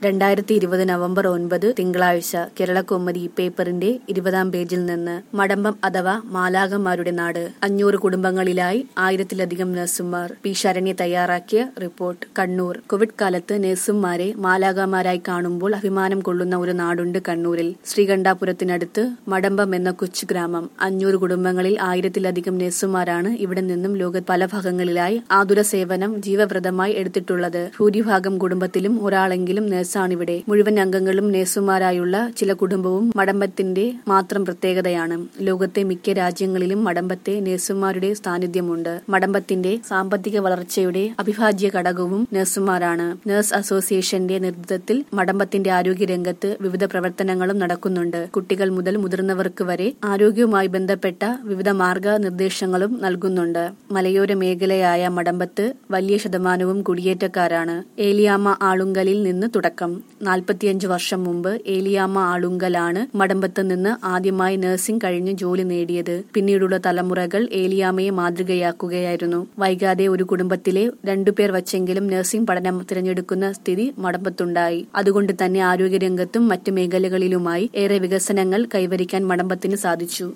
രണ്ടായിരത്തി ഇരുപത് നവംബർ ഒൻപത് തിങ്കളാഴ്ച കേരളകൗമുദി പേപ്പറിന്റെ ഇരുപതാം പേജിൽ നിന്ന് മടമ്പം അഥവാ മാലാകന്മാരുടെ നാട് അഞ്ഞൂറ് കുടുംബങ്ങളിലായി ആയിരത്തിലധികം നഴ്സുമാർ പി ശരണ്യ തയ്യാറാക്കിയ റിപ്പോർട്ട് കണ്ണൂർ കോവിഡ് കാലത്ത് നഴ്സുമാരെ മാലാകമാരായി കാണുമ്പോൾ അഭിമാനം കൊള്ളുന്ന ഒരു നാടുണ്ട് കണ്ണൂരിൽ ശ്രീകണ്ഠാപുരത്തിനടുത്ത് മടമ്പം എന്ന കൊച്ചു ഗ്രാമം അഞ്ഞൂറ് കുടുംബങ്ങളിൽ ആയിരത്തിലധികം നഴ്സുമാരാണ് ഇവിടെ നിന്നും ലോക പല ഭാഗങ്ങളിലായി ആതുര സേവനം ജീവവ്രതമായി എടുത്തിട്ടുള്ളത് ഭൂരിഭാഗം കുടുംബത്തിലും ഒരാളെങ്കിലും നഴ്സാണിവിടെ മുഴുവൻ അംഗങ്ങളും നഴ്സുമാരായുള്ള ചില കുടുംബവും മടമ്പത്തിന്റെ മാത്രം പ്രത്യേകതയാണ് ലോകത്തെ മിക്ക രാജ്യങ്ങളിലും മടമ്പത്തെ നഴ്സുമാരുടെ സാന്നിധ്യമുണ്ട് മടമ്പത്തിന്റെ സാമ്പത്തിക വളർച്ചയുടെ അവിഭാജ്യ ഘടകവും നഴ്സുമാരാണ് നഴ്സ് അസോസിയേഷന്റെ നേതൃത്വത്തിൽ മടമ്പത്തിന്റെ ആരോഗ്യരംഗത്ത് വിവിധ പ്രവർത്തനങ്ങളും നടക്കുന്നുണ്ട് കുട്ടികൾ മുതൽ മുതിർന്നവർക്ക് വരെ ആരോഗ്യവുമായി ബന്ധപ്പെട്ട വിവിധ മാർഗനിർദ്ദേശങ്ങളും നൽകുന്നുണ്ട് മലയോര മേഖലയായ മടമ്പത്ത് വലിയ ശതമാനവും കുടിയേറ്റക്കാരാണ് ഏലിയാമ്മ ആളുങ്കലിൽ നിന്ന് തുടക്കം നാൽപ്പത്തിയഞ്ച് വർഷം മുമ്പ് ഏലിയാമ്മ ആളുങ്കലാണ് മടമ്പത്ത് നിന്ന് ആദ്യമായി നഴ്സിംഗ് കഴിഞ്ഞ് ജോലി നേടിയത് പിന്നീടുള്ള തലമുറകൾ ഏലിയാമ്മയെ മാതൃകയാക്കുകയായിരുന്നു വൈകാതെ ഒരു കുടുംബത്തിലെ രണ്ടുപേർ വച്ചെങ്കിലും നഴ്സിംഗ് പഠനം തിരഞ്ഞെടുക്കുന്ന സ്ഥിതി മടമ്പത്തുണ്ടായി അതുകൊണ്ട് തന്നെ ആരോഗ്യരംഗത്തും മറ്റു മേഖലകളിലുമായി ഏറെ വികസനങ്ങൾ കൈവരിക്കാൻ മടമ്പത്തിന് സാധിച്ചു